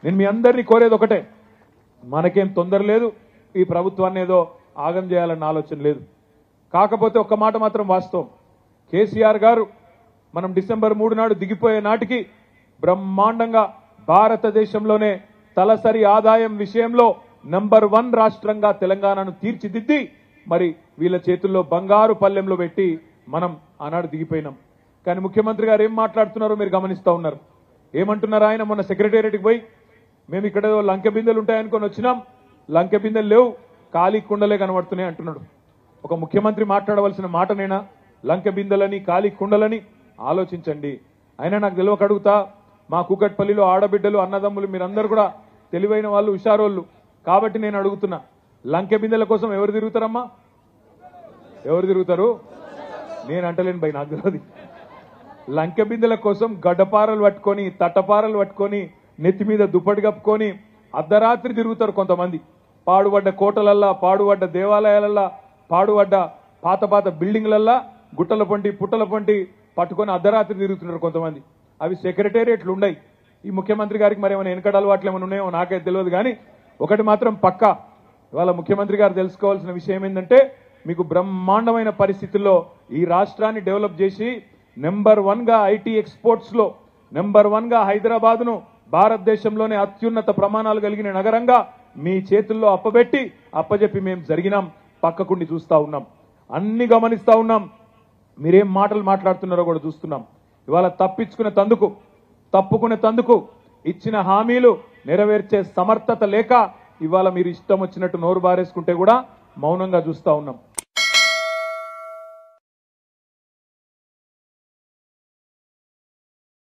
నేను మీ అందరినీ కోరేది ఒకటే మనకేం తొందర లేదు ఈ ప్రభుత్వాన్ని ఏదో ఆగం చేయాలన్న ఆలోచన లేదు కాకపోతే ఒక్క మాట మాత్రం వాస్తవం కేసీఆర్ గారు మనం డిసెంబర్ మూడు నాడు దిగిపోయే నాటికి బ్రహ్మాండంగా భారతదేశంలోనే తలసరి ఆదాయం విషయంలో నంబర్ వన్ రాష్ట్రంగా తెలంగాణను తీర్చిదిద్ది మరి వీళ్ళ చేతుల్లో బంగారు పల్లెంలో పెట్టి మనం ఆనాడు దిగిపోయినాం కానీ ముఖ్యమంత్రి గారు ఏం మాట్లాడుతున్నారో మీరు గమనిస్తా ఉన్నారు ఏమంటున్నారు ఆయన మొన్న సెక్రటేరియట్కి పోయి మేము ఇక్కడ ఏదో లంకె బిందెలు ఉంటాయనుకొని వచ్చినాం లంకె బిందెలు లేవు ఖాళీ కుండలే కనబడుతున్నాయి అంటున్నాడు ఒక ముఖ్యమంత్రి మాట్లాడవలసిన మాటనేనా లంకె బిందెలని ఖాళీ కుండలని ఆలోచించండి అయినా నాకు తెలియక అడుగుతా మా కూకట్పల్లిలో ఆడబిడ్డలు అన్నదమ్ములు మీరందరూ కూడా తెలివైన వాళ్ళు హుషారోళ్ళు కాబట్టి నేను అడుగుతున్నా లంకె బిందెల కోసం ఎవరు తిరుగుతారమ్మా ఎవరు తిరుగుతారు నేను అంటలేను భయ్ నాకు తెలియదు లంకె బిందెల కోసం గడ్డపారలు పట్టుకొని తట్టపారలు పట్టుకొని నెత్తి మీద దుప్పటి కప్పుకొని అర్ధరాత్రి తిరుగుతారు కొంతమంది పాడుబడ్డ కోటలల్లా పాడుబడ్డ దేవాలయాలల్లా పాడుబడ్డ పాత పాత బిల్డింగ్లల్లా గుట్టల పొంటి పుట్టల పొంటి పట్టుకొని అర్ధరాత్రి తిరుగుతున్నారు కొంతమంది అవి సెక్రటేరియట్లు ఉన్నాయి ఈ ముఖ్యమంత్రి గారికి మరి ఏమైనా వెనకడ అలవాట్లు ఏమైనా ఉన్నాయో నాకైతే తెలియదు కానీ ఒకటి మాత్రం పక్కా ఇవాళ ముఖ్యమంత్రి గారు తెలుసుకోవాల్సిన విషయం ఏంటంటే మీకు బ్రహ్మాండమైన పరిస్థితుల్లో ఈ రాష్ట్రాన్ని డెవలప్ చేసి నెంబర్ వన్ గా ఐటీ ఎక్స్పోర్ట్స్ లో నెంబర్ వన్ గా హైదరాబాద్ ను భారతదేశంలోనే అత్యున్నత ప్రమాణాలు కలిగిన నగరంగా మీ చేతుల్లో అప్పబెట్టి అప్పజెప్పి మేము జరిగినాం పక్కకుండి చూస్తా ఉన్నాం అన్ని గమనిస్తా ఉన్నాం మీరేం మాటలు మాట్లాడుతున్నారో కూడా చూస్తున్నాం ఇవాళ తప్పించుకునే తందుకు తప్పుకునే తందుకు ఇచ్చిన హామీలు నెరవేర్చే సమర్థత లేక ఇవాళ మీరు ఇష్టం వచ్చినట్టు నోరు బారేసుకుంటే కూడా మౌనంగా చూస్తా ఉన్నాం